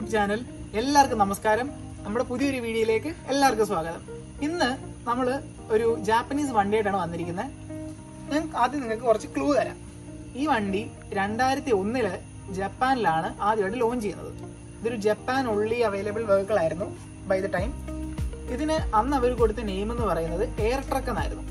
YouTube channel എല്ലാവർക്കും നമസ്കാരം നമ്മുടെ പുതിയൊരു വീഡിയോയിലേക്ക് എല്ലാവർക്കും സ്വാഗതം ഇന്ന് നമ്മൾ ഒരു ജാപ്പനീസ് വണ്ടിയായിട്ടാണ് വന്നിരിക്കുന്നത് ഞാൻ ആദ്യം നിങ്ങൾക്ക് കുറച്ച് ക്ലൂ തരാം ഈ വണ്ടി രണ്ടായിരത്തി ഒന്നില് ജപ്പാനിലാണ് ആദ്യമായിട്ട് ലോഞ്ച് ചെയ്യുന്നത് ഇതൊരു ജപ്പാൻ ഒള്ളി അവൈലബിൾ വെഹിക്കിൾ ആയിരുന്നു ബൈ ദ ടൈം ഇതിന് അന്ന് അവർ കൊടുത്ത നെയിം എന്ന് പറയുന്നത് എയർ ട്രക്ക് എന്നായിരുന്നു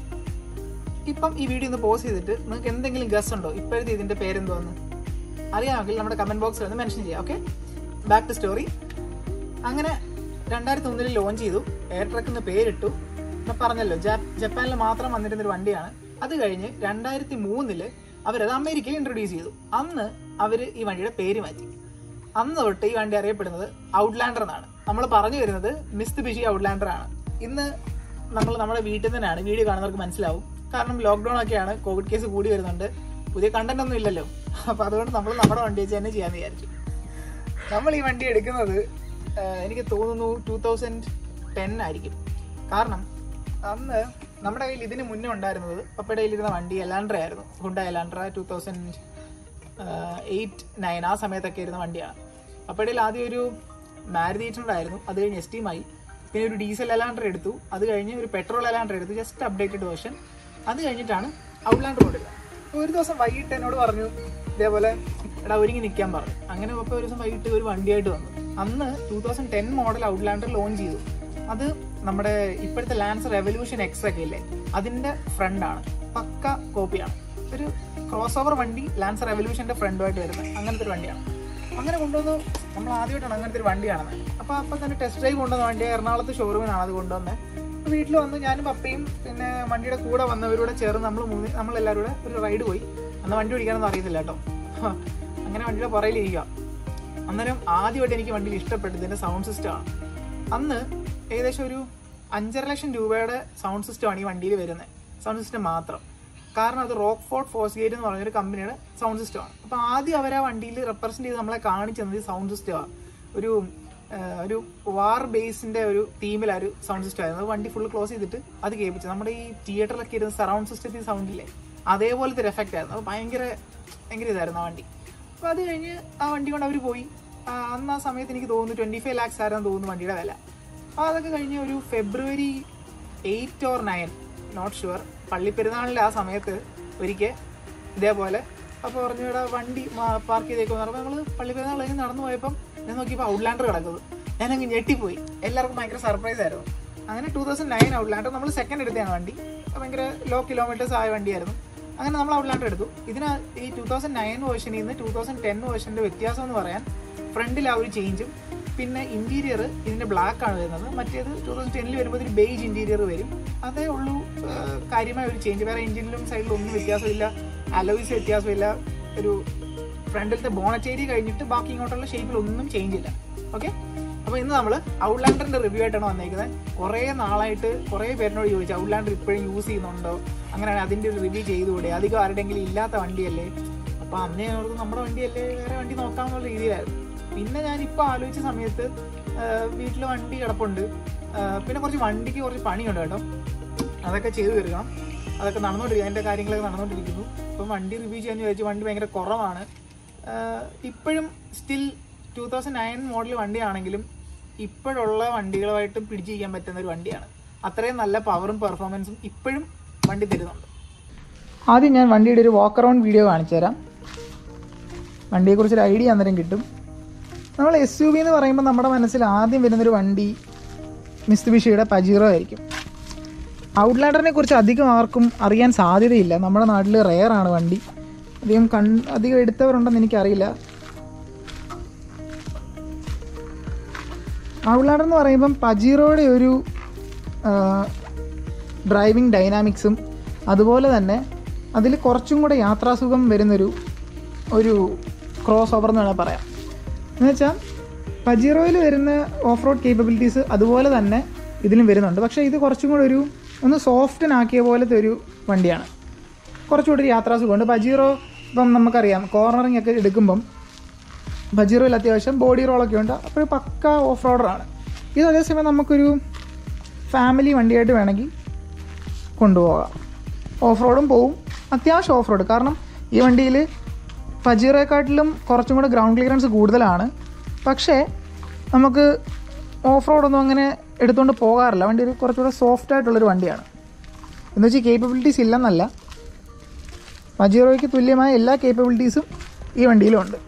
ഇപ്പം ഈ വീഡിയോ ഒന്ന് പോസ് ചെയ്തിട്ട് നിങ്ങൾക്ക് എന്തെങ്കിലും ഗസ് ഉണ്ടോ ഇപ്പോഴത്തെ ഇതിന്റെ പേരെന്തോന്ന് അറിയാമെങ്കിൽ നമ്മുടെ കമന്റ് ബോക്സിൽ ഒന്ന് മെൻഷൻ ചെയ്യാം ഓക്കെ ബാക്ക് ടു സ്റ്റോറി അങ്ങനെ രണ്ടായിരത്തി ഒന്നിൽ ലോഞ്ച് ചെയ്തു എയർ ട്രക്ക് എന്ന് പേരിട്ടു ഞാൻ പറഞ്ഞല്ലോ ജാ- ജപ്പാനിൽ മാത്രം വന്നിരുന്ന ഒരു വണ്ടിയാണ് അത് കഴിഞ്ഞ് രണ്ടായിരത്തി മൂന്നില് അവരത് അമേരിക്കയിൽ ഇൻട്രൊഡ്യൂസ് ചെയ്തു അന്ന് അവർ ഈ വണ്ടിയുടെ പേര് മാറ്റി അന്ന് തൊട്ട് ഈ വണ്ടി അറിയപ്പെടുന്നത് ഔട്ട്ലാൻഡർ എന്നാണ് നമ്മൾ പറഞ്ഞു വരുന്നത് മിസ്ത് ബിഷി ഔട്ട്ലാൻഡർ ആണ് ഇന്ന് നമ്മൾ നമ്മുടെ വീട്ടിൽ തന്നെയാണ് വീഡിയോ കാണുന്നവർക്ക് മനസ്സിലാവും കാരണം ലോക്ക്ഡൌൺ ഒക്കെയാണ് കോവിഡ് കേസ് കൂടി വരുന്നുണ്ട് പുതിയ കണ്ടന്റ് ഒന്നും ഇല്ലല്ലോ അപ്പൊ അതുകൊണ്ട് നമ്മൾ നമ്മുടെ വണ്ടി വെച്ച് തന്നെ ചെയ്യാന്ന് വിചാരിച്ചു നമ്മൾ ഈ വണ്ടി എടുക്കുന്നത് ആ, എനിക്ക് തോന്നുന്നു ടൂ തൗസൻഡ് ടെൻ ആയിരിക്കും കാരണം അന്ന് നമ്മുടെ കയ്യിൽ ഇതിന് മുന്നേ ഉണ്ടായിരുന്നത് പപ്പയുടെ കയ്യിലിരുന്ന വണ്ടി എലാൻഡ്ര ആയിരുന്നു Hyundai Elantra two thousand eight nine ആ സമയത്തൊക്കെ ഇരുന്ന വണ്ടിയാണ് പപ്പയുടെ കയ്യിൽ ആദ്യം ഒരു മാരുതി എയ്റ്റ് ആയിരുന്നു അത് കഴിഞ്ഞ് എസ് ടീമായി പിന്നെ ഒരു ഡീസൽ എലാൻഡർ എടുത്തു അത് കഴിഞ്ഞ് ഒരു പെട്രോൾ എലാൻഡർ എടുത്തു ജസ്റ്റ് അപ്ഡേറ്റഡ് വേർഷൻ അത് കഴിഞ്ഞിട്ടാണ് ഔട്ട്ലാൻഡർ കൊടുക്കുക അപ്പോൾ ഒരു ദിവസം വൈകിട്ട് എന്നോട് പറഞ്ഞു ഇതേപോലെ എടാ ഒരുങ്ങി നിൽക്കാൻ പറഞ്ഞു അങ്ങനെ അപ്പോൾ ഒരു ദിവസം വൈകിട്ട് ഒരു വണ്ടിയായിട്ട് വന്നു അന്ന് two thousand ten model Outlander launch ചെയ്തു അത് നമ്മുടെ ഇപ്പോഴത്തെ ലാൻസ് റെവല്യൂഷൻ എക്സ് ഒക്കെ ഇല്ലേ അതിന്റെ ഫ്രണ്ടാണ് പക്ക കോപ്പിയാണ് ഒരു ക്രോസ് ഓവർ വണ്ടി ലാൻസ് റെവല്യൂഷന്റെ ഫ്രണ്ടുമായിട്ട് വരുന്നത് അങ്ങനത്തെ ഒരു വണ്ടിയാണ് അങ്ങനെ കൊണ്ടുവന്നു നമ്മൾ ആദ്യമായിട്ടാണ് അങ്ങനത്തെ ഒരു വണ്ടി കാണുന്നത് അപ്പോൾ അപ്പോൾ തന്നെ ടെസ്റ്റ് ഡ്രൈവ് കൊണ്ടുവന്ന വണ്ടി എറണാകുളത്ത് ഷോറൂമിനാണ് അത് കൊണ്ടുവന്നത് അപ്പോൾ വീട്ടിൽ വന്ന് ഞാനും പപ്പയും പിന്നെ വണ്ടിയുടെ കൂടെ വന്നവരൂടെ ചേർന്ന് നമ്മൾ മൂന്ന് നമ്മളെല്ലാവരും കൂടെ ഒരു റൈഡ് പോയി അന്ന് വണ്ടി ഓടിക്കാനൊന്നും അറിയത്തില്ല കേട്ടോ അങ്ങനെ വണ്ടിയുടെ പുറയിലിരിക്കുക അന്നേരം ആദ്യമായിട്ട് എനിക്ക് വണ്ടിയിൽ ഇഷ്ടപ്പെട്ടത് ഇതിന്റെ സൗണ്ട് സിസ്റ്റമാണ് അന്ന് ഏകദേശം ഒരു അഞ്ചര ലക്ഷം രൂപയുടെ സൗണ്ട് സിസ്റ്റമാണ് ഈ വണ്ടിയിൽ വരുന്നത് സൗണ്ട് സിസ്റ്റം മാത്രം കാരണം അത് റോക്ക് ഫോർട്ട് ഫോഴ്സ് ഗേറ്റ് എന്ന് പറഞ്ഞൊരു കമ്പനിയുടെ സൗണ്ട് സിസ്റ്റമാണ് അപ്പൊ ആദ്യം അവർ ആ വണ്ടിയിൽ റെപ്രസെന്റ് ചെയ്ത് നമ്മളെ കാണിച്ചത് ഈ സൗണ്ട് സിസ്റ്റമാണ് ഒരു ആ, ഒരു വാർ ബേസിന്റെ ഒരു തീമിൽ ഒരു സൗണ്ട് സിസ്റ്റം ആയിരുന്നു അത് വണ്ടി ഫുൾ ക്ലോസ് ചെയ്തിട്ട് അത് കേൾപ്പിച്ചു നമ്മുടെ ഈ തിയേറ്ററിലൊക്കെ ഇരുന്ന സറൗണ്ട് സിസ്റ്റത്തിൽ സൗണ്ട് ഇല്ലേ അതേപോലത്തെ ഒരു എഫക്റ്റ് ആയിരുന്നു അത് ഭയങ്കര ഭയങ്കര ഇതായിരുന്നു ആ വണ്ടി അപ്പോൾ അത് കഴിഞ്ഞ് ആ വണ്ടി കൊണ്ട് അവർ പോയി ആ, അന്ന് ആ സമയത്ത് എനിക്ക് തോന്നുന്നു ട്വന്റി ഫൈവ് ലാക്സ് ആയിരുന്നു തോന്നുന്നു വണ്ടിയുടെ വില അപ്പോൾ അതൊക്കെ കഴിഞ്ഞ് ഒരു February eight or nine not sure പള്ളിപ്പെരുന്നാളിൻ്റെ ആ സമയത്ത് ഒരിക്കൽ ഇതേപോലെ അപ്പോൾ പറഞ്ഞു ഇവിടെ വണ്ടി പാർക്ക് ചെയ്തേക്കെന്ന് പറയുമ്പോൾ നമ്മൾ പള്ളിപ്പെരുന്നാൾ കഴിഞ്ഞ് നടന്നു പോയപ്പം ഞാൻ നോക്കിയപ്പോൾ ഔട്ട്ലാൻഡർ കിടക്കുന്നത് ഞാൻ അങ്ങ് ഞെട്ടിപ്പോയി എല്ലാവർക്കും ഭയങ്കര സർപ്രൈസ് ആയിരുന്നു അങ്ങനെ ടൂ തൗസൻഡ് നയൻ ഔട്ട്ലാൻഡർ നമ്മൾ സെക്കൻഡ് എടുത്തതാണ് വണ്ടി ഭയങ്കര ലോ കിലോമീറ്റേഴ്സ് ആയ വണ്ടിയായിരുന്നു അങ്ങനെ നമ്മൾ ഔട്ട്ലാൻഡർ എടുത്തു ഇതിന് ഈ ടൂ തൗസൻഡ് നയൻ വേർഷനിൽ നിന്ന് ടൂ തൗസൻഡ് ടെൻ വേർഷൻ്റെ വ്യത്യാസം എന്ന് പറയാൻ ഫ്രണ്ടിൽ ആ ഒരു ചേഞ്ചും പിന്നെ ഇന്റീരിയർ ഇതിന്റെ ബ്ലാക്ക് ആണ് വരുന്നത് മറ്റേത് ടൂ തൗസൻഡ് ടെന്നിൽ വരുമ്പോൾ ഒരു ബേജ് ഇന്റീരിയർ വരും അതേ ഉള്ളൂ ആ, കാര്യമായ ഒരു ചേഞ്ച് വേറെ എഞ്ചിനിലും സൈഡിലും ഒന്നും വ്യത്യാസമില്ല അലോയ്സ് വ്യത്യാസമില്ല ഒരു ഫ്രണ്ടിലത്തെ ബോണറ്റ് ഏരിയ കഴിഞ്ഞിട്ട് ബാക്കി ഇങ്ങോട്ടുള്ള ഷേപ്പിൽ ഒന്നും ചേഞ്ച് ഇല്ല ഓക്കെ അപ്പോൾ ഇന്ന് നമ്മൾ ഔട്ട്ലാൻഡറിന്റെ റിവ്യൂ ആയിട്ടാണ് വന്നേക്കുന്നത് കുറേ നാളായിട്ട് കുറേ പേരിനോട് ചോദിച്ചു ഔട്ട്ലാൻഡർ ഇപ്പോഴും യൂസ് ചെയ്യുന്നുണ്ടോ അങ്ങനെയാണ് അതിന്റെ ഒരു റിവ്യൂ ചെയ്തുകൂടെ അധികം ആരുടെങ്കിലും ഇല്ലാത്ത വണ്ടിയല്ലേ അപ്പൊ അന്ന് ഞാൻ ഓർത്തു നമ്മുടെ വണ്ടിയല്ലേ വേറെ വണ്ടി നോക്കാമെന്നുള്ള രീതിയിലായിരുന്നു പിന്നെ ഞാൻ ഇപ്പൊ ആലോചിച്ച സമയത്ത് വീട്ടിൽ വണ്ടി കിടപ്പുണ്ട് ആ, പിന്നെ കുറച്ച് വണ്ടിക്ക് കുറച്ച് പണിയുണ്ട് കേട്ടോ അതൊക്കെ ചെയ്തു തീർക്കണം അതൊക്കെ നടന്നുകൊണ്ടിരിക്കും അതിന്റെ കാര്യങ്ങളൊക്കെ നടന്നുകൊണ്ടിരിക്കുന്നു ഇപ്പം വണ്ടി റിവ്യൂ ചെയ്യാൻ ചോദിച്ചു വണ്ടി ഭയങ്കര കുറവാണ് ആ, ഇപ്പോഴും still two thousand nine model വണ്ടിയാണെങ്കിലും ഇപ്പോഴുള്ള വണ്ടികളുമായിട്ടും പിടിച്ചിരിക്കാൻ പറ്റുന്ന ഒരു വണ്ടിയാണ് അത്രയും നല്ല പവറും പെർഫോമൻസും ഇപ്പോഴും വണ്ടി തരുന്നുണ്ട് ആദ്യം ഞാൻ വണ്ടിയുടെ ഒരു വാക്ക് അറൗണ്ട് വീഡിയോ കാണിച്ചു തരാം വണ്ടിയെക്കുറിച്ച് ഒരു ഐഡിയ അന്നേരം കിട്ടും നമ്മൾ എസ് യു വി എന്ന് പറയുമ്പോൾ നമ്മുടെ മനസ്സിൽ ആദ്യം വരുന്നൊരു വണ്ടി മിസ്തുബിഷിയുടെ പജീറോ ആയിരിക്കും ഔട്ട്ലാൻഡറിനെ കുറിച്ച് അധികം ആർക്കും അറിയാൻ സാധ്യതയില്ല നമ്മുടെ നാട്ടിൽ റെയർ ആണ് വണ്ടി അധികം കൺ അധികം എടുത്തവരുണ്ടെന്ന് എനിക്കറിയില്ല ഔട്ട്ലാൻഡർ എന്ന് പറയുമ്പം പജീറോയുടെ ഒരു ഡ്രൈവിംഗ് ഡൈനാമിക്സും അതുപോലെ തന്നെ അതിൽ കുറച്ചും കൂടെ യാത്രാസുഖം വരുന്നൊരു ഒരു ക്രോസ് ഓവർ എന്ന് വേണമെങ്കിൽ പറയാം എന്ന് വെച്ചാൽ പജീറോയിൽ വരുന്ന ഓഫ് റോഡ് കേപ്പബിലിറ്റീസ് അതുപോലെ തന്നെ ഇതിലും വരുന്നുണ്ട് പക്ഷേ ഇത് കുറച്ചും കൂടെ ഒരു ഒന്ന് സോഫ്റ്റൻ ആക്കിയ പോലത്തെ ഒരു വണ്ടിയാണ് കുറച്ചുകൂടി ഒരു യാത്രാസുഖമുണ്ട് പജീറോ ഇപ്പം നമുക്കറിയാം കോർണറിങ് ഒക്കെ എടുക്കുമ്പം ബജീറോയിൽ അത്യാവശ്യം ബോഡി റോളൊക്കെ ഉണ്ട് അപ്പോൾ പക്ക ഓഫ് റോഡറാണ് ഇത് അതേസമയം നമുക്കൊരു ഫാമിലി വണ്ടിയായിട്ട് വേണമെങ്കിൽ കൊണ്ടുപോകാം ഓഫ് റോഡും പോവും അത്യാവശ്യം ഓഫ് റോഡ് കാരണം ഈ വണ്ടിയിൽ ഫജീറയെക്കാട്ടിലും കുറച്ചും കൂടെ ഗ്രൗണ്ട് ക്ലിയറൻസ് കൂടുതലാണ് പക്ഷേ നമുക്ക് ഓഫ് റോഡൊന്നും അങ്ങനെ എടുത്തുകൊണ്ട് പോകാറില്ല വണ്ടി ഒരു കുറച്ചുകൂടെ സോഫ്റ്റ് ആയിട്ടുള്ളൊരു വണ്ടിയാണ് എന്ന് വെച്ചാൽ കേപ്പബിലിറ്റീസ് ഇല്ലെന്നല്ല പജീറോയ്ക്ക് തുല്യമായ എല്ലാ കേപ്പബിലിറ്റീസും ഈ വണ്ടിയിലും ഉണ്ട്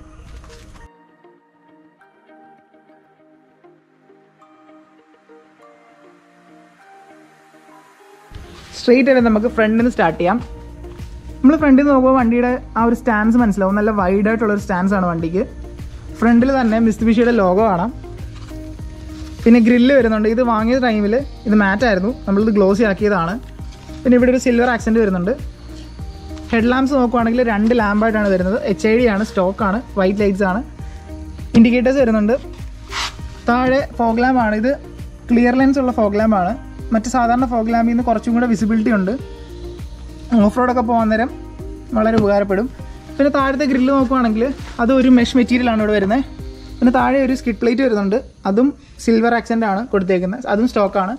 സ്ട്രെയിറ്റ് ആയിട്ട് നമുക്ക് ഫ്രണ്ടിൽ നിന്ന് സ്റ്റാർട്ട് ചെയ്യാം നമ്മൾ ഫ്രണ്ടിൽ നിന്ന് നോക്കുമ്പോൾ വണ്ടിയുടെ ആ ഒരു സ്റ്റാൻസ് മനസ്സിലാവും നല്ല വൈഡ് ആയിട്ടുള്ള ഒരു സ്റ്റാൻസ് ആണ് വണ്ടിക്ക് ഫ്രണ്ടിൽ തന്നെ മിസ്തുബിഷിയുടെ ലോഗോ കാണാം പിന്നെ ഗ്രില്ല് വരുന്നുണ്ട് ഇത് വാങ്ങിയ ടൈമിൽ ഇത് മാറ്റ് ആയിരുന്നു നമ്മളിത് ഗ്ലോസി ആക്കിയതാണ് പിന്നെ ഇവിടെ ഒരു സിൽവർ ആക്സെൻറ്റ് വരുന്നുണ്ട് ഹെഡ് ലാമ്പ്സ് നോക്കുവാണെങ്കിൽ രണ്ട് ലാമ്പായിട്ടാണ് വരുന്നത് എച്ച് ഐ ഡി ആണ് സ്റ്റോക്കാണ് വൈറ്റ് ലൈറ്റ്സ് ആണ് ഇൻഡിക്കേറ്റേഴ്സ് വരുന്നുണ്ട് താഴെ ഫോഗ് ലാമ്പ് ആണ് ഇത് ക്ലിയർ ലെൻസ് ഉള്ള ഫോഗ് ലാമ്പ് ആണ് മറ്റ് സാധാരണ ഫോഗ് ലാമ്പിൽ നിന്ന് കുറച്ചും കൂടെ വിസിബിലിറ്റി ഉണ്ട് ഓഫ് റോഡൊക്കെ പോകാൻ നേരം വളരെ ഉപകാരപ്പെടും പിന്നെ താഴത്തെ ഗ്രില്ല് നോക്കുവാണെങ്കിൽ അത് ഒരു മെഷ് മെറ്റീരിയലാണ് ഇവിടെ വരുന്നത് പിന്നെ താഴെ ഒരു സ്കിഡ് പ്ലേറ്റ് വരുന്നുണ്ട് അതും സിൽവർ ആക്സെൻ്റ് ആണ് കൊടുത്തേക്കുന്നത് അതും സ്റ്റോക്കാണ്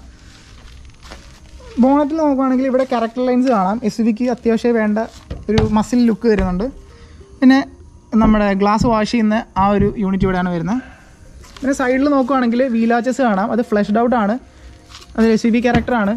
ബോണറ്റിൽ നോക്കുവാണെങ്കിൽ ഇവിടെ ക്യാരക്ടർ ലൈൻസ് കാണാം എസ് വിക്ക് അത്യാവശ്യം വേണ്ട ഒരു മസിൽ ലുക്ക് വരുന്നുണ്ട് പിന്നെ നമ്മുടെ ഗ്ലാസ് വാഷ് ചെയ്യുന്ന ആ ഒരു യൂണിറ്റ് ഇവിടെയാണ് വരുന്നത് പിന്നെ സൈഡിൽ നോക്കുവാണെങ്കിൽ വീലാച്ചസ് കാണാം അത് ഫ്ലഷ്ഡ് ഔട്ട് ആണ് അത് എസ് വി ബി ക്യാരക്ടറാണ്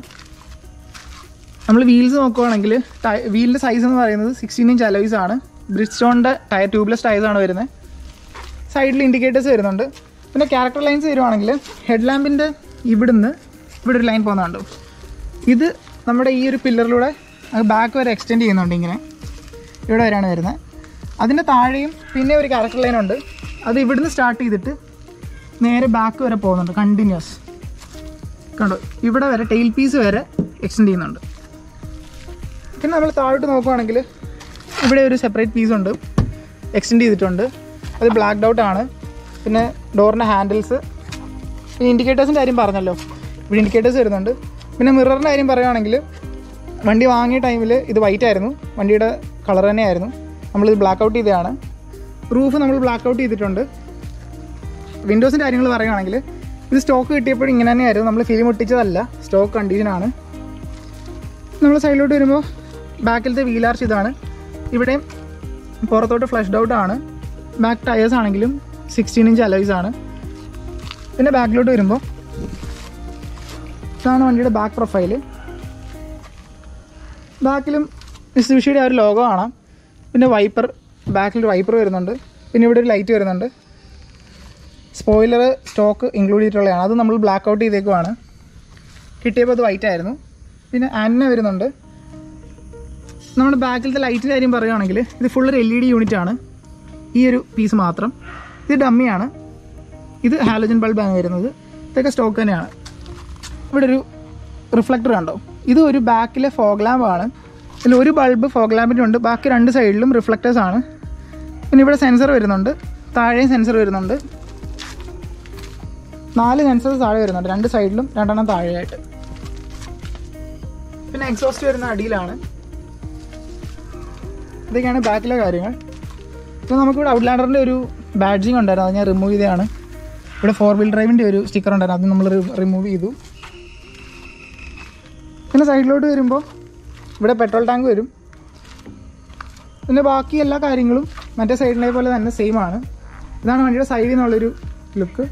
നമ്മൾ വീൽസ് നോക്കുവാണെങ്കിൽ വീലിൻ്റെ സൈസ് എന്ന് പറയുന്നത് സിക്സ്റ്റീൻ ഇഞ്ച് അലോയ്സ് ആണ് ബ്രിഡ് സ്റ്റോണിൻ്റെ ടയർ ട്യൂബ്ലെസ് ടയേഴ്സ് ആണ് വരുന്നത് സൈഡിൽ ഇൻഡിക്കേറ്റേഴ്സ് വരുന്നുണ്ട് പിന്നെ ക്യാരക്ടർ ലൈൻസ് വരുവാണെങ്കിൽ ഹെഡ് ലാമ്പിൻ്റെ ഇവിടുന്ന് ഇവിടെ ഒരു ലൈൻ പോകുന്നുണ്ട് ഇത് നമ്മുടെ ഈ ഒരു പില്ലറിലൂടെ ബാക്ക് വരെ എക്സ്റ്റെൻഡ് ചെയ്യുന്നുണ്ട് ഇങ്ങനെ ഇവിടെ വരെയാണ് വരുന്നത് അതിൻ്റെ താഴെയും പിന്നെ ഒരു ക്യാരക്ടർ ലൈൻ ഉണ്ട് അത് ഇവിടുന്ന് സ്റ്റാർട്ട് ചെയ്തിട്ട് നേരെ ബാക്ക് വരെ പോകുന്നുണ്ട് കണ്ടിന്യൂസ് കണ്ടോ ഇവിടെ വരെ ടെയിൽ പീസ് വരെ എക്സ്റ്റെൻഡ് ചെയ്യുന്നുണ്ട് പിന്നെ നമ്മൾ താഴോട്ട് നോക്കുവാണെങ്കിൽ ഇവിടെ ഒരു സെപ്പറേറ്റ് പീസ് ഉണ്ട് എക്സ്റ്റെൻഡ് ചെയ്തിട്ടുണ്ട് അത് ബ്ലാക്ക്ഡ് ഔട്ട് ആണ് പിന്നെ ഡോറിൻ്റെ ഹാൻഡിൽസ് പിന്നെ ഇൻഡിക്കേറ്റേഴ്സിൻ്റെ കാര്യം പറഞ്ഞല്ലോ ഇവിടെ ഇൻഡിക്കേറ്റേഴ്സ് വരുന്നുണ്ട് പിന്നെ മിററിൻ്റെ കാര്യം പറയുകയാണെങ്കിൽ വണ്ടി വാങ്ങിയ ടൈമിൽ ഇത് വൈറ്റ് ആയിരുന്നു വണ്ടിയുടെ കളർ തന്നെയായിരുന്നു നമ്മളിത് ബ്ലാക്ക് ഔട്ട് ചെയ്തതാണ് റൂഫ് നമ്മൾ ബ്ലാക്ക് ഔട്ട് ചെയ്തിട്ടുണ്ട് വിൻഡോസിൻ്റെ കാര്യങ്ങൾ പറയുകയാണെങ്കിൽ ഇത് സ്റ്റോക്ക് കിട്ടിയപ്പോൾ ഇങ്ങനെ തന്നെയായിരുന്നു നമ്മൾ ഫിലിം ഒട്ടിച്ചതല്ല സ്റ്റോക്ക് കണ്ടീഷനാണ് നമ്മൾ സൈഡിലോട്ട് വരുമ്പോൾ ബാക്കിലത്തെ വീലാർച്ച് ഇതാണ് ഇവിടെ പുറത്തോട്ട് ഫ്ലഷ്ഡ് ഔട്ട് ആണ് ബാക്ക് ടയേഴ്സ് ആണെങ്കിലും സിക്സ്റ്റീൻ ഇഞ്ച് അലോയ്സ് ആണ് പിന്നെ ബാക്കിലോട്ട് വരുമ്പോൾ ഇതാണ് വണ്ടിയുടെ ബാക്ക് പ്രൊഫൈല് ബാക്കിലും മിസ്സുഷിയുടെ ആ ഒരു ലോഗോ കാണാം പിന്നെ വൈപ്പർ ബാക്കിൽ വൈപ്പർ വരുന്നുണ്ട് പിന്നെ ഇവിടെ ഒരു ലൈറ്റ് വരുന്നുണ്ട് സ്പോയിലർ സ്റ്റോക്ക് ഇൻക്ലൂഡ് ചെയ്തിട്ടുള്ളതാണ് അത് നമ്മൾ ബ്ലാക്ക് ഔട്ട് ചെയ്തേക്കുവാണ് കിട്ടിയപ്പോൾ അത് വൈറ്റ് ആയിരുന്നു പിന്നെ ആൻന വരുന്നുണ്ട് നമ്മുടെ ബാക്കിലത്തെ ലൈറ്റിൻ്റെ കാര്യം പറയുകയാണെങ്കിൽ ഇത് ഫുൾ ഒരു എൽ ഇ ഡി യൂണിറ്റ് ആണ് ഈ ഒരു പീസ് മാത്രം ഇത് ഡമ്മിയാണ് ഇത് ഹാലോജൻ ബൾബാണ് വരുന്നത് ഇതൊക്കെ സ്റ്റോക്ക് തന്നെയാണ് ഇവിടെ ഒരു റിഫ്ലക്ടർ കണ്ടോ ഇത് ഒരു ബാക്കിലെ ഫോഗ് ലാമ്പ് ആണ് ഇതിൽ ഒരു ബൾബ് ഫോഗ് ലാമ്പിൻ്റെ ഉണ്ട് ബാക്കി രണ്ട് സൈഡിലും റിഫ്ലക്റ്റേഴ്സ് ആണ് പിന്നെ ഇവിടെ സെൻസർ വരുന്നുണ്ട് താഴെയും സെൻസർ വരുന്നുണ്ട് നാല് സെൻസേഴ്സ് താഴെ വരുന്നുണ്ട് രണ്ട് സൈഡിലും രണ്ടെണ്ണം താഴെയായിട്ട് പിന്നെ എക്സോസ്റ്റ് വരുന്ന അടിയിലാണ് ഇതൊക്കെയാണ് ബാക്കിലെ കാര്യങ്ങൾ ഇപ്പോൾ നമുക്കിവിടെ ഔട്ട്ലാൻഡറിൻ്റെ ഒരു ബാഡ്ജിങ് ഉണ്ടായിരുന്നു അത് ഞാൻ റിമൂവ് ചെയ്തതാണ് ഇവിടെ ഫോർ വീൽ ഡ്രൈവിൻ്റെ ഒരു സ്റ്റിക്കർ ഉണ്ടായിരുന്നു അത് നമ്മൾ റിമൂവ് ചെയ്തു പിന്നെ സൈഡിലോട്ട് വരുമ്പോൾ ഇവിടെ പെട്രോൾ ടാങ്ക് വരും പിന്നെ ബാക്കി എല്ലാ കാര്യങ്ങളും മറ്റേ സൈഡിലെ പോലെ തന്നെ സെയിം ആണ് ഇതാണ് വണ്ടിയുടെ സൈഡിൽ നിന്നുള്ളൊരു ലുക്ക്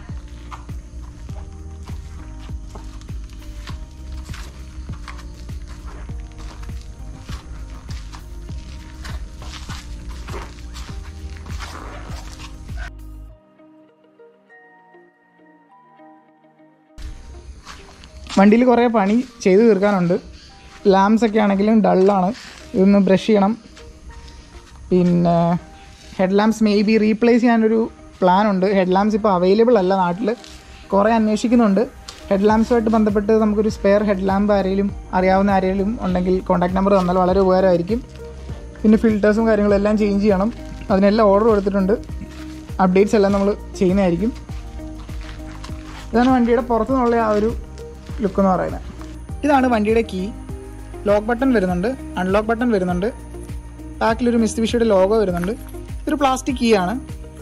വണ്ടിയിൽ കുറേ പണി ചെയ്ത് തീർക്കാനുണ്ട് ലാംപ്സ് ഒക്കെ ആണെങ്കിലും ഡള്ളാണ് ഇതൊന്ന് ബ്രഷ് ചെയ്യണം പിന്നെ head lamps may be replace ചെയ്യാനൊരു പ്ലാൻ ഉണ്ട് ഹെഡ് ലാംപ്സ് ഇപ്പോൾ അവൈലബിൾ അല്ല നാട്ടിൽ കുറേ അന്വേഷിക്കുന്നുണ്ട് ഹെഡ് ലാംപ്സുമായിട്ട് ബന്ധപ്പെട്ട് നമുക്കൊരു സ്പെയർ ഹെഡ് ലാമ്പ് ആരെങ്കിലും അറിയാവുന്ന ആരെങ്കിലും ഉണ്ടെങ്കിൽ കോൺടാക്ട് നമ്പർ തന്നാൽ വളരെ ഉപകാരമായിരിക്കും പിന്നെ ഫിൽറ്റേഴ്സും കാര്യങ്ങളും എല്ലാം ചേഞ്ച് ചെയ്യണം അതിനെല്ലാം ഓർഡർ കൊടുത്തിട്ടുണ്ട് അപ്ഡേറ്റ്സ് എല്ലാം നമ്മൾ ചെയ്യുന്നതായിരിക്കും ഇതാണ് വണ്ടിയുടെ പുറത്തു നിന്നുള്ള ആ ഒരു ലുക്ക് എന്ന് പറയുന്നത് ഇതാണ് വണ്ടിയുടെ കീ ലോക്ക് ബട്ടൺ വരുന്നുണ്ട് അൺലോക്ക് ബട്ടൺ വരുന്നുണ്ട് ബാക്കിലൊരു മിസ്തിവിഷയുടെ ലോഗോ വരുന്നുണ്ട് ഇതൊരു പ്ലാസ്റ്റിക് കീ ആണ്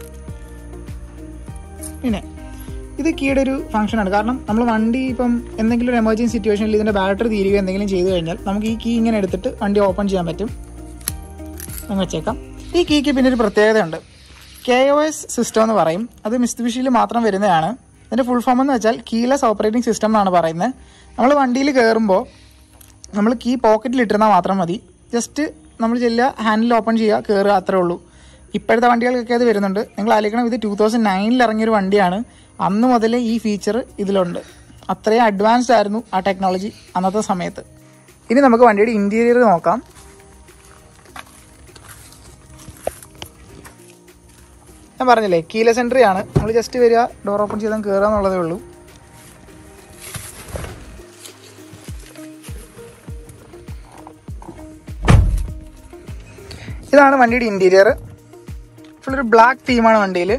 പിന്നെ ഇത് കീയുടെ ഒരു ഫംഗ്ഷനാണ് കാരണം നമ്മൾ വണ്ടി ഇപ്പം എന്തെങ്കിലും ഒരു എമർജൻസി സിറ്റുവേഷനിൽ ഇതിൻ്റെ ബാറ്ററി തീരുകയോ എന്തെങ്കിലും ചെയ്തു കഴിഞ്ഞാൽ നമുക്ക് ഈ കീ ഇങ്ങനെ എടുത്തിട്ട് വണ്ടി ഓപ്പൺ ചെയ്യാൻ പറ്റും അങ്ങ് വെച്ചേക്കാം ഈ കീക്ക് പിന്നെ ഒരു പ്രത്യേകതയുണ്ട് കെ ഒ എസ് സിസ്റ്റം എന്ന് പറയും അത് മിസ്തുബിഷിയിൽ മാത്രം വരുന്നതാണ് ഇതിൻ്റെ ഫുൾ ഫോം എന്ന് വെച്ചാൽ കീലെസ് ഓപ്പറേറ്റിംഗ് സിസ്റ്റം എന്നാണ് പറയുന്നത് നമ്മൾ വണ്ടിയിൽ കയറുമ്പോൾ നമ്മൾ കീ പോക്കറ്റിൽ ഇട്ടിരുന്നാൽ മാത്രം മതി ജസ്റ്റ് നമ്മൾ ചെല്ലുക ഹാൻഡിൽ ഓപ്പൺ ചെയ്യുക കയറുക അത്രേ ഉള്ളൂ ഇപ്പോഴത്തെ വണ്ടികൾക്കൊക്കെ അത് വരുന്നുണ്ട് നിങ്ങൾ ആലോചിക്കണം ഇത് ടൂ തൗസൻഡ് നയനിൽ ഇറങ്ങിയൊരു വണ്ടിയാണ് അന്ന് മുതൽ ഈ ഫീച്ചർ ഇതിലുണ്ട് അത്രയും അഡ്വാൻസ്ഡ് ആയിരുന്നു ആ ടെക്നോളജി അന്നത്തെ സമയത്ത് ഇനി നമുക്ക് വണ്ടിയുടെ ഇൻറ്റീരിയർ നോക്കാം ഞാൻ പറഞ്ഞില്ലേ കീലെസ് എൻട്രി ആണ് നമ്മൾ ജസ്റ്റ് വരിക ഡോർ ഓപ്പൺ ചെയ്താൽ കയറുക എന്നുള്ളതേ ഉള്ളൂ ഇതാണ് വണ്ടിയുടെ ഇന്റീരിയർ ഫുൾ ഒരു ബ്ലാക്ക് തീമാണ് വണ്ടിയിൽ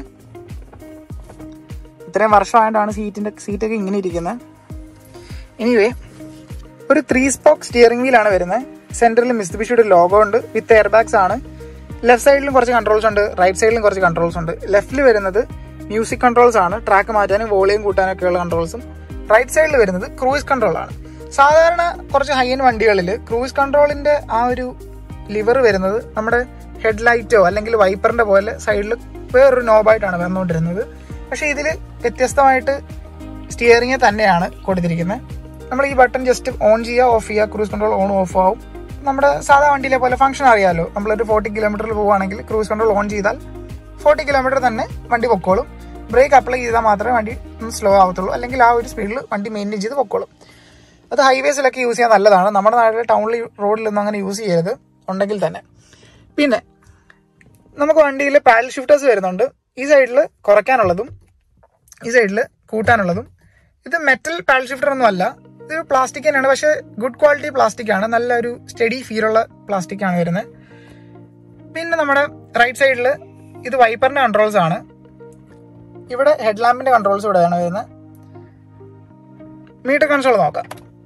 ഇത്രയും വർഷമായിട്ടാണ് സീറ്റിന്റെ സീറ്റൊക്കെ ഇങ്ങനെ ഇരിക്കുന്നത് എനിവേ ഒരു ത്രീ സ്പോക്ക് സ്റ്റിയറിംഗ് വീലാണ് വരുന്നത് സെന്ററിൽ മിസ്തുബിഷിയുടെ ലോഗോ ഉണ്ട് വിത്ത് എയർ ബാഗ്സ് ആണ് ലെഫ്റ്റ് സൈഡിലും കുറച്ച് കൺട്രോൾസ് ഉണ്ട് റൈറ്റ് സൈഡിലും കുറച്ച് കൺട്രോൾസ് ഉണ്ട് ലെഫ്റ്റിൽ വരുന്നത് മ്യൂസിക് കൺട്രോൾസ് ആണ് ട്രാക്ക് മാറ്റാനും വോളിയം കൂട്ടാനൊക്കെയുള്ള കൺട്രോൾസും റൈറ്റ് സൈഡിൽ വരുന്നത് ക്രൂയിസ് കൺട്രോൾ ആണ് സാധാരണ കുറച്ച് ഹൈ എൻ വണ്ടികളിൽ ക്രൂയിസ് കൺട്രോളിന്റെ ആ ഒരു ലിവർ വരുന്നത് നമ്മുടെ ഹെഡ്ലൈറ്റോ അല്ലെങ്കിൽ വൈപ്പറിന്റെ പോലെ സൈഡിൽ വേറൊരു നോബായിട്ടാണ് വന്നുകൊണ്ടിരുന്നത് പക്ഷേ ഇതിൽ വ്യത്യസ്തമായിട്ട് സ്റ്റിയറിംഗ് തന്നെയാണ് കൊടുത്തിരിക്കുന്നത് നമ്മൾ ഈ ബട്ടൺ ജസ്റ്റ് ഓൺ ചെയ്യുക ഓഫ് ചെയ്യുക ക്രൂസ് കൺട്രോൾ ഓൺ ഓഫ് ആവും നമ്മുടെ സാധാ വണ്ടിയിലെ പോലെ ഫംഗ്ഷൻ അറിയാമല്ലോ നമ്മളൊരു ഫോർട്ടി കിലോമീറ്ററിൽ പോവുകയാണെങ്കിൽ ക്രൂസ് കൺട്രോൾ ഓൺ ചെയ്താൽ ഫോർട്ടി കിലോമീറ്റർ തന്നെ വണ്ടി പൊക്കോളും ബ്രേക്ക് അപ്ലൈ ചെയ്താൽ മാത്രമേ വണ്ടി ഒന്ന് സ്ലോ ആവത്തുള്ളൂ അല്ലെങ്കിൽ ആ ഒരു സ്പീഡിൽ വണ്ടി മെയിൻറ്റെയിൻ ചെയ്ത് പൊക്കോളും അത് ഹൈവേസിലൊക്കെ യൂസ് ചെയ്യാൻ നല്ലതാണ് നമ്മുടെ നാട്ടിലെ ടൗണിൽ റോഡിലൊന്നും അങ്ങനെ യൂസ് ചെയ്യരുത് ഉണ്ടെങ്കിൽ തന്നെ പിന്നെ നമുക്ക് വണ്ടിയിൽ പാഡൽ ഷിഫ്റ്റേഴ്സ് വരുന്നുണ്ട് ഈ സൈഡിൽ കുറയ്ക്കാനുള്ളതും ഈ സൈഡിൽ കൂട്ടാനുള്ളതും ഇത് മെറ്റൽ പാഡൽ ഷിഫ്റ്റർ ഒന്നും അല്ല ഇത് പ്ലാസ്റ്റിക് തന്നെയാണ് പക്ഷേ ഗുഡ് ക്വാളിറ്റി പ്ലാസ്റ്റിക് ആണ് നല്ലൊരു സ്റ്റഡി ഫീലുള്ള പ്ലാസ്റ്റിക് ആണ് വരുന്നത് പിന്നെ നമ്മുടെ റൈറ്റ് സൈഡിൽ ഇത് വൈപ്പറിന്റെ കൺട്രോൾസ് ആണ് ഇവിടെ ഹെഡ് ലാമ്പിന്റെ കൺട്രോൾസ് ഇവിടെയാണ് വരുന്നത് മീറ്റർ കൺസോൾ നോക്കാം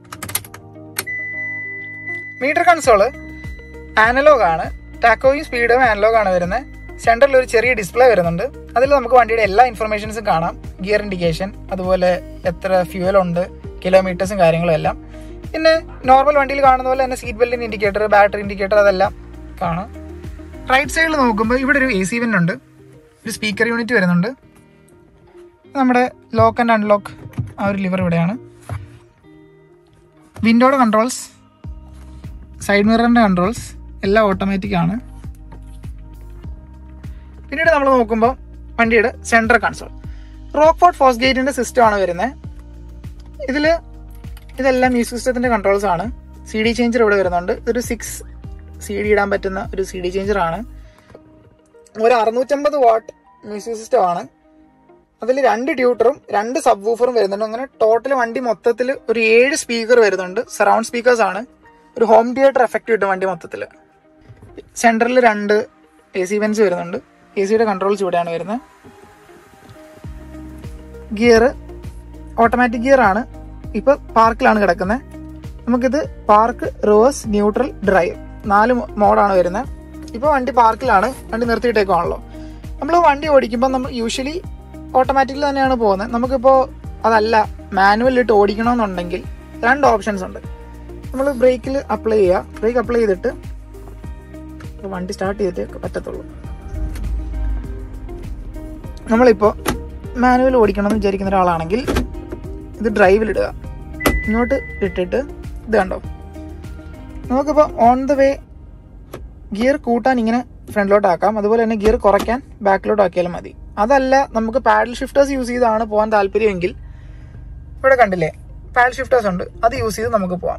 മീറ്റർ കൺസോള് ആനലോഗ് ആണ് ടാക്കോയും സ്പീഡും ആനലോഗ് ആണ് വരുന്നത് സെൻറ്ററിൽ ഒരു ചെറിയ ഡിസ്പ്ലേ വരുന്നുണ്ട് അതിൽ നമുക്ക് വണ്ടിയുടെ എല്ലാ ഇൻഫർമേഷൻസും കാണാം ഗിയർ ഇൻഡിക്കേഷൻ അതുപോലെ എത്ര ഫ്യൂവൽ ഉണ്ട് കിലോമീറ്റേഴ്സും കാര്യങ്ങളും എല്ലാം പിന്നെ നോർമൽ വണ്ടിയിൽ കാണുന്ന പോലെ തന്നെ സീറ്റ് ബെൽറ്റിന്റെ ഇൻഡിക്കേറ്റർ ബാറ്ററി ഇൻഡിക്കേറ്റർ അതെല്ലാം കാണാം റൈറ്റ് സൈഡിൽ നോക്കുമ്പോൾ ഇവിടെ ഒരു എ സി വെന്റ് ഉണ്ട് ഒരു സ്പീക്കർ യൂണിറ്റ് വരുന്നുണ്ട് നമ്മുടെ ലോക്ക് ആൻഡ് അൺലോക്ക് ആ ഒരു ലിവർ ഇവിടെയാണ് വിൻഡോയുടെ കൺട്രോൾസ് സൈഡ് മിററിന്റെ കൺട്രോൾസ് എല്ലാം ഓട്ടോമാറ്റിക് ആണ് പിന്നീട് നമ്മൾ നോക്കുമ്പോൾ വണ്ടിയുടെ സെൻട്രൽ കൺസോൾ റോക്ക്ഫോർട്ട് ഫോസ് ഗേറ്റിന്റെ സിസ്റ്റം ആണ് വരുന്നത് ഇതിൽ ഇതെല്ലാം മ്യൂസിക് സിസ്റ്റത്തിന്റെ കൺട്രോൾസ് ആണ് സി ഡി ചേഞ്ചർ ഇവിടെ വരുന്നുണ്ട് ഇതൊരു സിക്സ് സി ഡി ഇടാൻ പറ്റുന്ന ഒരു സി ഡി ചേഞ്ചർ ആണ് ഒരു അറുന്നൂറ്റമ്പത് വാട്ട് മ്യൂസിക് സിസ്റ്റം ആണ് അതിൽ രണ്ട് ട്യൂട്ടറും രണ്ട് സബ് വൂഫറും വരുന്നുണ്ട് അങ്ങനെ ടോട്ടൽ വണ്ടി മൊത്തത്തിൽ ഒരു ഏഴ് സ്പീക്കർ വരുന്നുണ്ട് സറൗണ്ട് സ്പീക്കേഴ്സ് ആണ് ഒരു ഹോം തിയേറ്റർ എഫക്റ്റ് കിട്ടും വണ്ടി മൊത്തത്തിൽ സെൻറ്ററിൽ രണ്ട് എ സി വെൻസ് വരുന്നുണ്ട് എ സിയുടെ കൺട്രോൾസ് ഇവിടെയാണ് വരുന്നത് ഗിയർ ഓട്ടോമാറ്റിക് ഗിയർ ആണ് ഇപ്പൊ പാർക്കിലാണ് കിടക്കുന്നത് നമുക്കിത് പാർക്ക് റിവേഴ്സ് ന്യൂട്രൽ ഡ്രൈവ് നാല് മോഡാണ് വരുന്നത് ഇപ്പോൾ വണ്ടി പാർക്കിലാണ് വണ്ടി നിർത്തിയിട്ടേക്കുവാണല്ലോ നമ്മൾ വണ്ടി ഓടിക്കുമ്പോൾ നമ്മൾ യൂഷ്വലി ഓട്ടോമാറ്റിക്കലി തന്നെയാണ് പോകുന്നത് നമുക്കിപ്പോൾ അതല്ല മാനുവൽ ഇട്ട് ഓടിക്കണമെന്നുണ്ടെങ്കിൽ രണ്ട് ഓപ്ഷൻസ് ഉണ്ട് നമ്മൾ ബ്രേക്കിൽ അപ്ലൈ ചെയ്യുക ബ്രേക്ക് അപ്ലൈ ചെയ്തിട്ട് വണ്ടി സ്റ്റാർട്ട് ചെയ്തിട്ട് പറ്റത്തുള്ളൂ നമ്മളിപ്പോൾ മാനുവൽ ഓടിക്കണം എന്ന് വിചാരിക്കുന്ന ഒരാളാണെങ്കിൽ ഇത് ഡ്രൈവിലിടുക ഇങ്ങോട്ട് ഇട്ടിട്ട് ഇത് കണ്ടോ നമുക്കിപ്പോൾ ഓൺ ദ വേ ഗിയർ കൂട്ടാൻ ഇങ്ങനെ ഫ്രണ്ടിലോട്ട് ആക്കാം അതുപോലെ തന്നെ ഗിയർ കുറയ്ക്കാൻ ബാക്കിലോട്ട് ആക്കിയാലും മതി അതല്ല നമുക്ക് പാഡൽ ഷിഫ്റ്റേഴ്സ് യൂസ് ചെയ്താണ് പോകാൻ താല്പര്യമെങ്കിൽ ഇവിടെ കണ്ടില്ലേ പാഡൽ ഷിഫ്റ്റേഴ്സ് ഉണ്ട് അത് യൂസ് ചെയ്ത് നമുക്ക് പോവാം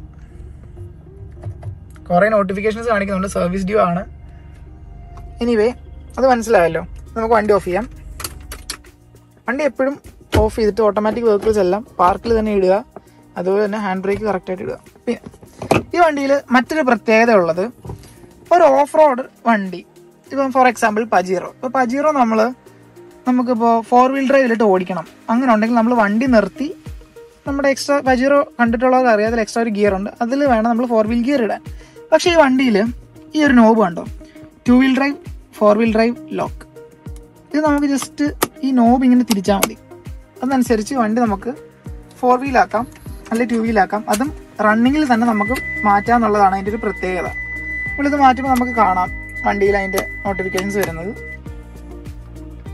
കുറേ നോട്ടിഫിക്കേഷൻസ് കാണിക്കുന്നുണ്ട് സർവീസ് ഡ്യൂ ആണ് എനിവേ അത് മനസ്സിലായല്ലോ നമുക്ക് വണ്ടി ഓഫ് ചെയ്യാം വണ്ടി എപ്പോഴും ഓഫ് ചെയ്തിട്ട് ഓട്ടോമാറ്റിക് വെഹിക്കിൾസ് എല്ലാം പാർക്കിൽ തന്നെ ഇടുക അതുപോലെ തന്നെ ഹാൻഡ് ബ്രേക്ക് കറക്റ്റായിട്ട് ഇടുക പിന്നെ ഈ വണ്ടിയിൽ മറ്റൊരു പ്രത്യേകത ഉള്ളത് ഒരു ഓഫ് റോഡ് വണ്ടി ഇപ്പം ഫോർ എക്സാമ്പിൾ പജീറോ ഇപ്പോൾ പജീറോ നമ്മൾ നമുക്കിപ്പോൾ ഫോർ വീൽ ഡ്രൈവിലിട്ട് ഓടിക്കണം അങ്ങനെ ഉണ്ടെങ്കിൽ നമ്മൾ വണ്ടി നിർത്തി നമ്മുടെ എക്സ്ട്രാ പജീറോ കണ്ടിട്ടുള്ളവർക്ക് അറിയാം അതിൽ എക്സ്ട്രാ ഒരു ഗിയർ ഉണ്ട് അതിൽ വേണം നമ്മൾ ഫോർ വീൽ ഗിയർ ഇടാൻ പക്ഷേ ഈ വണ്ടിയിൽ ഈ ഒരു നോബ് കണ്ടോ two wheel drive four wheel drive lock ഇത് നമുക്ക് ജസ്റ്റ് ഈ നോബ് ഇങ്ങനെ തിരിച്ചാൽ മതി അതനുസരിച്ച് വണ്ടി നമുക്ക് ഫോർ വീലാക്കാം അല്ലെങ്കിൽ ടു വീലാക്കാം അതും റണ്ണിങ്ങിൽ തന്നെ നമുക്ക് മാറ്റാന്നുള്ളതാണ് അതിൻ്റെ ഒരു പ്രത്യേകത നമ്മളിത് മാറ്റുമ്പോൾ നമുക്ക് കാണാം വണ്ടിയിൽ അതിൻ്റെ നോട്ടിഫിക്കേഷൻസ് വരുന്നത്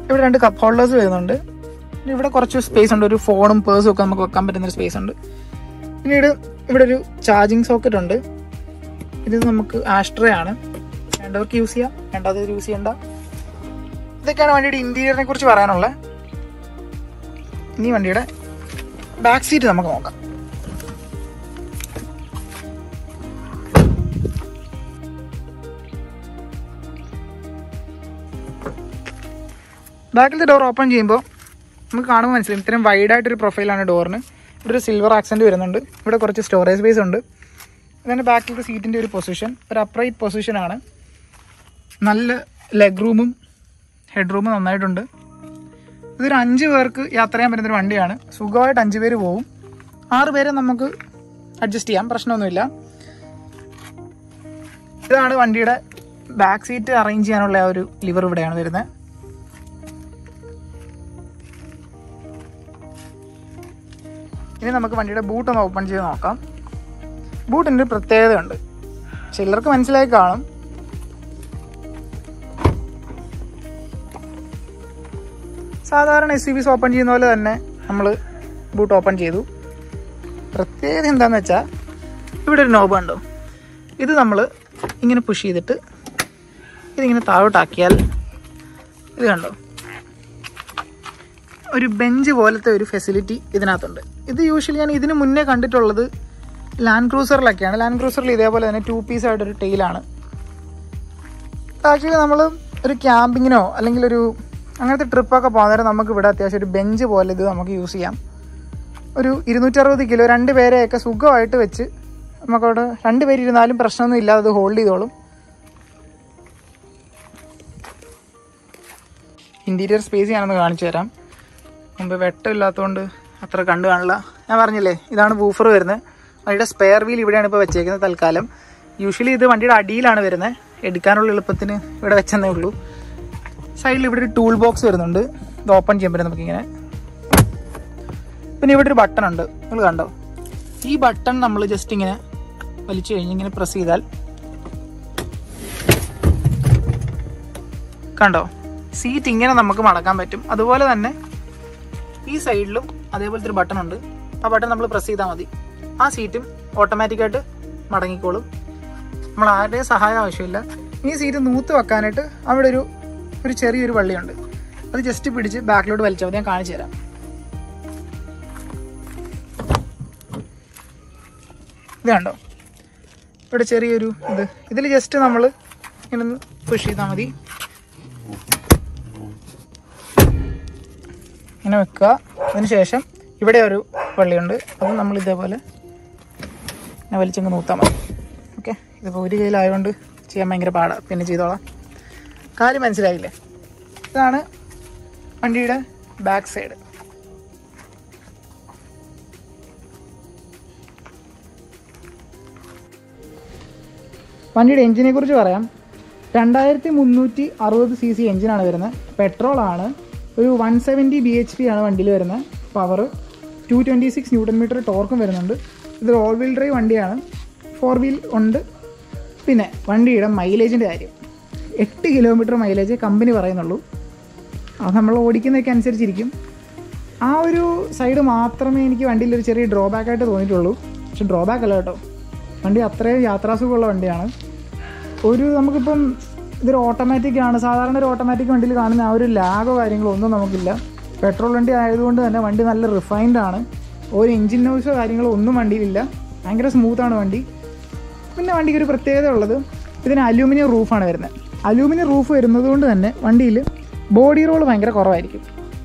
ഇവിടെ രണ്ട് കപ്പ് ഹോൾഡേഴ്സ് വരുന്നുണ്ട് പിന്നെ ഇവിടെ കുറച്ച് സ്പേസ് ഉണ്ട് ഒരു ഫോണും പേഴ്സും ഒക്കെ നമുക്ക് വെക്കാൻ പറ്റുന്ന ഒരു സ്പേസ് ഉണ്ട് പിന്നീട് ഇവിടെ ഒരു ചാർജിങ് സോക്കറ്റ് ഉണ്ട് ഇത് നമുക്ക് ആസ്ട്രേ ആണ് വേണ്ടവർക്ക് യൂസ് ചെയ്യാം വേണ്ടാത്തവർ യൂസ് ചെയ്യണ്ട ഇതൊക്കെയാണ് വണ്ടിയുടെ ഇന്റീരിയറിനെ കുറിച്ച് പറയാനുള്ളത് ഇനി വണ്ടിയുടെ ബാക്ക് സീറ്റ് നമുക്ക് നോക്കാം ബാക്കിലത്തെ ഡോർ ഓപ്പൺ ചെയ്യുമ്പോൾ നമുക്ക് കാണുമ്പോൾ മനസ്സിലാവും ഇത്രയും വൈഡായിട്ടൊരു പ്രൊഫൈലാണ് ഡോറിന് ഇവിടെ ഒരു സിൽവർ ആക്സെൻറ്റ് വരുന്നുണ്ട് ഇവിടെ കുറച്ച് സ്റ്റോറേജ് സ്പേസ് ഉണ്ട് ഇതാണ് ബാക്കിലത്തെ സീറ്റിൻ്റെ ഒരു പൊസിഷൻ ഒരു അപ്രൈറ്റ് പൊസിഷനാണ് നല്ല ലെഗ് റൂമും ഹെഡ് റൂമും നന്നായിട്ടുണ്ട് ഇതൊരു അഞ്ച് പേർക്ക് യാത്ര ചെയ്യാൻ പറ്റുന്നൊരു വണ്ടിയാണ് സുഖമായിട്ട് അഞ്ച് പേര് പോകും ആറ് പേരെ നമുക്ക് അഡ്ജസ്റ്റ് ചെയ്യാം പ്രശ്നമൊന്നുമില്ല ഇതാണ് വണ്ടിയുടെ ബാക്ക് സീറ്റ് അറേഞ്ച് ചെയ്യാനുള്ള ആ ഒരു ലിവർ ഇവിടെയാണ് വരുന്നത് ഇനി നമുക്ക് വണ്ടിയുടെ ബൂട്ട് ഒന്ന് ഓപ്പൺ ചെയ്ത് നോക്കാം ബൂട്ടിൻ്റെ ഒരു പ്രത്യേകതയുണ്ട് ചിലർക്ക് മനസ്സിലായി കാണും സാധാരണ എസ് യു ബിസ് ഓപ്പൺ ചെയ്യുന്ന പോലെ തന്നെ നമ്മൾ ബൂട്ട് ഓപ്പൺ ചെയ്തു പ്രത്യേകത എന്താണെന്ന് വെച്ചാൽ ഇവിടെ ഒരു നോബ് ഉണ്ടോ ഇത് നമ്മൾ ഇങ്ങനെ പുഷ് ചെയ്തിട്ട് ഇതിങ്ങനെ താഴോട്ടാക്കിയാൽ ഇത് കണ്ടോ ഒരു ബെഞ്ച് പോലത്തെ ഒരു ഫെസിലിറ്റി ഇതിനകത്തുണ്ട് ഇത് യൂഷ്വലി ഞാൻ ഇതിന് മുന്നേ കണ്ടിട്ടുള്ളത് ലാൻഡ് ക്രൂസറിലൊക്കെയാണ് ലാൻഡ് ക്രൂസറിൽ ഇതേപോലെ തന്നെ ടു പീസ് ആയിട്ടൊരു ടെയിലാണ് ആക്ച്വലി നമ്മൾ ഒരു ക്യാമ്പിങ്ങിനോ അല്ലെങ്കിൽ ഒരു അങ്ങനത്തെ ട്രിപ്പൊക്കെ പോകുന്നേരം നമുക്ക് ഇവിടെ അത്യാവശ്യം ഒരു ബെഞ്ച് പോലെ ഇത് നമുക്ക് യൂസ് ചെയ്യാം ഒരു ഇരുന്നൂറ്ററുപത് കിലോ രണ്ട് പേരെയൊക്കെ സുഖമായിട്ട് വെച്ച് നമുക്കവിടെ രണ്ട് പേര് ഇരുന്നാലും പ്രശ്നമൊന്നും ഇല്ലാതെ അത് ഹോൾഡ് ചെയ്തോളും ഇൻറ്റീരിയർ സ്പേസ് ഞാനൊന്ന് കാണിച്ചു തരാം മുമ്പ് വെട്ടമില്ലാത്തതുകൊണ്ട് അത്ര കണ്ടു കാണില്ല ഞാൻ പറഞ്ഞില്ലേ ഇതാണ് ബൂഫർ വരുന്നത് വണ്ടിയുടെ സ്പെയർ വീൽ ഇവിടെയാണ് ഇപ്പോൾ വെച്ചേക്കുന്നത് തൽക്കാലം യൂഷ്വലി ഇത് വണ്ടിയുടെ അടിയിലാണ് വരുന്നത് എടുക്കാനുള്ള എളുപ്പത്തിന് ഇവിടെ വെച്ചെന്നേ ഉള്ളൂ സൈഡിൽ ഇവിടെ ഒരു ടൂൾ ബോക്സ് വരുന്നുണ്ട് ഇത് ഓപ്പൺ ചെയ്യാൻ പറ്റും നമുക്കിങ്ങനെ പിന്നെ ഇവിടെ ഒരു ബട്ടൺ ഉണ്ട് നിങ്ങൾ കണ്ടോ ഈ ബട്ടൺ നമ്മൾ ജസ്റ്റ് ഇങ്ങനെ വലിച്ചു കഴിഞ്ഞ് ഇങ്ങനെ പ്രസ് ചെയ്താൽ കണ്ടോ സീറ്റ് ഇങ്ങനെ നമുക്ക് മടക്കാൻ പറ്റും അതുപോലെ തന്നെ ഈ സൈഡിലും അതേപോലത്തെ ഒരു ബട്ടൺ ഉണ്ട് ആ ബട്ടൺ നമ്മൾ പ്രസ് ചെയ്താൽ മതി ആ സീറ്റും ഓട്ടോമാറ്റിക്കായിട്ട് മടങ്ങിക്കോളും നമ്മൾ ആരുടെയും സഹായം ആവശ്യമില്ല ഈ സീറ്റ് നൂത്ത് വെക്കാനായിട്ട് അവിടെ ഒരു ഒരു ചെറിയൊരു വള്ളിയുണ്ട് അത് ജസ്റ്റ് പിടിച്ച് ബാക്കിലോട്ട് വലിച്ചാൽ മതി ഞാൻ കാണിച്ചു തരാം ഇത് കണ്ടോ ഇവിടെ ചെറിയൊരു ഇത് ഇതിൽ ജസ്റ്റ് നമ്മൾ ഇങ്ങനെ ഒന്ന് പുഷ് ചെയ്താൽ മതി ഇങ്ങനെ വെക്കുക അതിന് ശേഷം ഇവിടെ ഒരു വള്ളിയുണ്ട് അത് നമ്മൾ ഇതേപോലെ ഇങ്ങനെ വലിച്ചങ്ങ് നൂത്താൽ മതി ഓക്കെ ഇതിപ്പോൾ ഒരു കയ്യിലായതുകൊണ്ട് ചെയ്യാൻ ഭയങ്കര പാടാണ് പിന്നെ ചെയ്തോളാം കാര്യം മനസ്സിലായില്ലേ ഇതാണ് വണ്ടിയുടെ ബാക്ക് സൈഡ് വണ്ടിയുടെ എഞ്ചിനെ കുറിച്ച് പറയാം രണ്ടായിരത്തി മുന്നൂറ്റി അറുപത് സി സി എഞ്ചിനാണ് വരുന്നത് പെട്രോൾ ആണ് ഒരു one seventy B H P ആണ് വണ്ടിയിൽ വരുന്നത് power two twenty six newton metre ടോർക്കും വരുന്നുണ്ട് ഇത് ഓൾ വീൽ ഡ്രൈവ് വണ്ടിയാണ് ഫോർ വീൽ ഉണ്ട് പിന്നെ വണ്ടിയുടെ മൈലേജിൻ്റെ കാര്യം എട്ട് കിലോമീറ്റർ മൈലേജ് കമ്പനി പറയുന്നുള്ളൂ അത് നമ്മൾ ഓടിക്കുന്നതൊക്കെ അനുസരിച്ചിരിക്കും ആ ഒരു സൈഡ് മാത്രമേ എനിക്ക് വണ്ടിയിൽ ഒരു ചെറിയ ഡ്രോബാക്ക് ആയിട്ട് തോന്നിയിട്ടുള്ളൂ പക്ഷെ ഡ്രോബാക്ക് അല്ല കേട്ടോ വണ്ടി അത്രയും യാത്രാസുഖമുള്ള വണ്ടിയാണ് ഒരു നമുക്കിപ്പം ഇതൊരു ഓട്ടോമാറ്റിക് ആണ് സാധാരണ ഒരു ഓട്ടോമാറ്റിക് വണ്ടിയിൽ കാണുന്ന ആ ഒരു ലാഗോ കാര്യങ്ങളോ ഒന്നും നമുക്കില്ല പെട്രോൾ വണ്ടി ആയതുകൊണ്ട് തന്നെ വണ്ടി നല്ല റിഫൈൻഡ് ആണ് ഒരു എഞ്ചിൻ നോയ്സോ കാര്യങ്ങളോ ഒന്നും വണ്ടിയിലില്ല ഭയങ്കര സ്മൂത്താണ് വണ്ടി പിന്നെ വണ്ടിക്ക് ഒരു പ്രത്യേകത ഉള്ളത് ഇതിന് അലൂമിനിയം റൂഫാണ് വരുന്നത് അലൂമിനിയം റൂഫ് വരുന്നത് കൊണ്ട് തന്നെ വണ്ടിയിൽ ബോഡി റോൾ ഭയങ്കര കുറവായിരിക്കും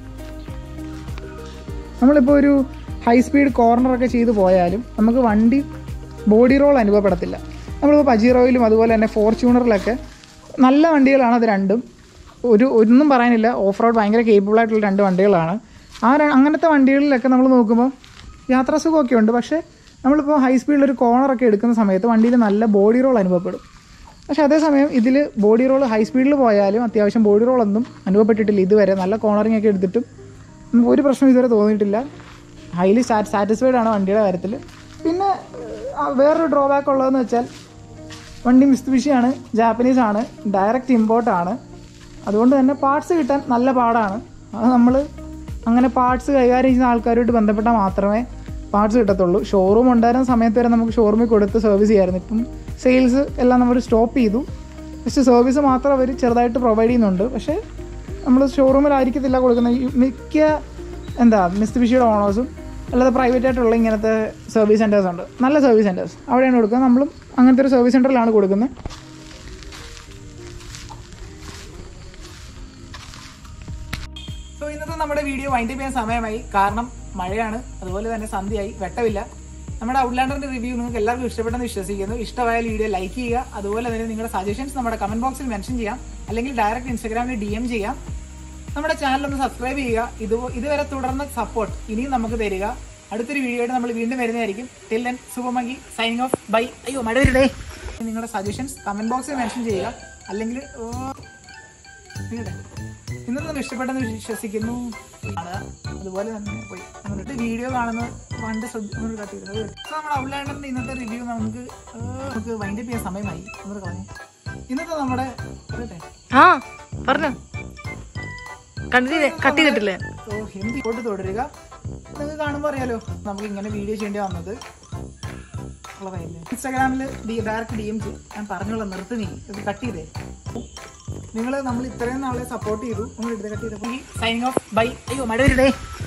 നമ്മളിപ്പോൾ ഒരു ഹൈ സ്പീഡ് കോർണറൊക്കെ ചെയ്ത് പോയാലും നമുക്ക് വണ്ടി ബോഡി റോൾ അനുഭവപ്പെടത്തില്ല നമ്മളിപ്പോൾ പജീറോയിലും അതുപോലെ തന്നെ ഫോർച്യൂണറിലൊക്കെ നല്ല വണ്ടികളാണ് അത് രണ്ടും ഒരു ഒന്നും പറയാനില്ല ഓഫ് റോഡ് ഭയങ്കര കേപ്പബിൾ ആയിട്ടുള്ള രണ്ട് വണ്ടികളാണ് ആ ര- അങ്ങനത്തെ വണ്ടികളിലൊക്കെ നമ്മൾ നോക്കുമ്പോൾ യാത്രാസുഖമൊക്കെ ഉണ്ട് പക്ഷേ നമ്മളിപ്പോൾ ഹൈ സ്പീഡിൽ ഒരു കോർണറൊക്കെ എടുക്കുന്ന സമയത്ത് വണ്ടിയിൽ നല്ല ബോഡി റോൾ അനുഭവപ്പെടും പക്ഷേ അതേസമയം ഇതിൽ ബോഡി റോൾ ഹൈ സ്പീഡിൽ പോയാലും അത്യാവശ്യം ബോഡി റോളൊന്നും അനുഭവപ്പെട്ടിട്ടില്ല ഇതുവരെ നല്ല കോർണറിങ് ഒക്കെ എടുത്തിട്ടും നമുക്ക് ഒരു പ്രശ്നം ഇതുവരെ തോന്നിയിട്ടില്ല ഹൈലി സാറ്റിസ്ഫൈഡ് ആണ് വണ്ടിയുടെ കാര്യത്തിൽ പിന്നെ ആ, വേറൊരു ഡ്രോബാക്ക് ഉള്ളതെന്ന് വെച്ചാൽ വണ്ടി മിസ്തുബിഷിയാണ് ജാപ്പനീസ് ആണ് ഡയറക്റ്റ് ഇമ്പോർട്ട് ആണ് അതുകൊണ്ട് തന്നെ പാർട്സ് കിട്ടാൻ നല്ല പാടാണ് അത് നമ്മൾ അങ്ങനെ പാർട്സ് കൈകാര്യം ചെയ്യുന്ന ആൾക്കാരുമായിട്ട് ബന്ധപ്പെട്ടാൽ മാത്രമേ പാർട്സ് കിട്ടത്തുള്ളൂ ഷോറൂം ഉണ്ടായിരുന്ന സമയത്ത് വരെ നമുക്ക് ഷോറൂമിൽ കൊടുത്ത് സർവീസ് ചെയ്യായിരുന്നു ഇപ്പം സെയിൽസ് എല്ലാം നമ്മൾ സ്റ്റോപ്പ് ചെയ്തു പക്ഷേ സർവീസ് മാത്രം അവർ ചെറുതായിട്ട് പ്രൊവൈഡ് ചെയ്യുന്നുണ്ട് പക്ഷേ നമ്മൾ ഷോറൂമിലായിരിക്കത്തില്ല കൊടുക്കുന്നത് ഈ മിക്ക എന്താ മിസ്തുബിഷിയുടെ ഓണേഴ്സും അല്ലാതെ പ്രൈവറ്റ് ആയിട്ടുള്ള ഇങ്ങനത്തെ സർവീസ് സെൻറ്റേഴ്സ് ഉണ്ട് നല്ല സർവീസ് സെൻറ്റേഴ്സ് അവിടെയാണ് കൊടുക്കുന്നത് നമ്മളും അങ്ങനത്തെ ഒരു സർവീസ് സെൻറ്ററിലാണ് കൊടുക്കുന്നത് സോ ഇന്നത്തെ നമ്മുടെ വീഡിയോ വൈൻഡ് ചെയ്യാൻ സമയമായി കാരണം മഴയാണ് അതുപോലെ തന്നെ സന്ധ്യയായി വെട്ടമില്ല നമ്മുടെ ഔട്ട്ലാൻഡറിന്റെ റിവ്യൂ നിങ്ങൾക്ക് എല്ലാവർക്കും ഇഷ്ടപ്പെട്ടെന്ന് വിശ്വസിക്കുന്നു ഇഷ്ടമായ വീഡിയോ ലൈക്ക് ചെയ്യുക അതുപോലെ തന്നെ നിങ്ങളുടെ സജഷൻസ് നമ്മുടെ കമന്റ് ബോക്സിൽ മെൻഷൻ ചെയ്യാം അല്ലെങ്കിൽ ഡയറക്റ്റ് ഇൻസ്റ്റാഗ്രാമിൽ ഡി എം ചെയ്യാം നമ്മുടെ ചാനൽ ഒന്ന് സബ്സ്ക്രൈബ് ചെയ്യുക ഇത് ഇതുവരെ തുടർന്ന് സപ്പോർട്ട് ഇനിയും നമുക്ക് തരിക അടുത്തൊരു വീഡിയോ ആയിട്ട് നമ്മൾ വീണ്ടും വരുന്നതായിരിക്കും ടിൽ ദെൻ സുഖമങ്കി സൈനിങ് ഓഫ് ബൈ അയ്യോ മഴ വരുതേ നിങ്ങളുടെ സജഷൻസ് കമന്റ് ബോക്സിൽ മെൻഷൻ ചെയ്യുക അല്ലെങ്കിൽ ഓ, വീട്. ഇന്നത്തെ നമ്മൾ ഇഷ്ടപ്പെട്ടെന്ന് വിശ്വസിക്കുന്നു കാണുക അതുപോലെ തന്നെ പോയി നമ്മളുടെ വീഡിയോ കാണുന്ന പണ്ട് ശ്രദ്ധ കട്ട് ചെയ്തത് സോ നമ്മുടെ ഔട്ട്ലാൻഡറിന്റെ ഇന്നത്തെ റിവ്യൂ നമുക്ക് ആ, നമുക്ക് വൈൻഡ് ചെയ്യാൻ സമയമായി നമ്മൾ കളഞ്ഞു ഇന്നത്തെ നമ്മുടെ പറയട്ടെ ആ പറഞ്ഞു കണ്ടിട്ട് കട്ട് ചെയ്തിട്ടില്ലേ ഓ എന്ത് ഇങ്ങോട്ട് തുടരുക നിങ്ങൾക്ക് കാണുമ്പോൾ അറിയാലോ നമുക്ക് ഇങ്ങനെ വീഡിയോ ചെയ്യേണ്ടി വന്നത് ഉള്ളതായില്ലേ ഇൻസ്റ്റാഗ്രാമിൽ ഡയറക്റ്റ് ഡി എം ചെയ്യും ഞാൻ പറഞ്ഞുള്ള നിർത്തി നീ ഇത് കട്ട് ചെയ്തേ നിങ്ങൾ നമ്മൾ ഇത്രയും നാളെ സപ്പോർട്ട് ചെയ്തു നമ്മൾ എടുത്ത് കട്ട് ചെയ്തപ്പോൾ ഈ സൈനിങ് ഓഫ് ബൈ അയ്യോ മഴ വരുതേ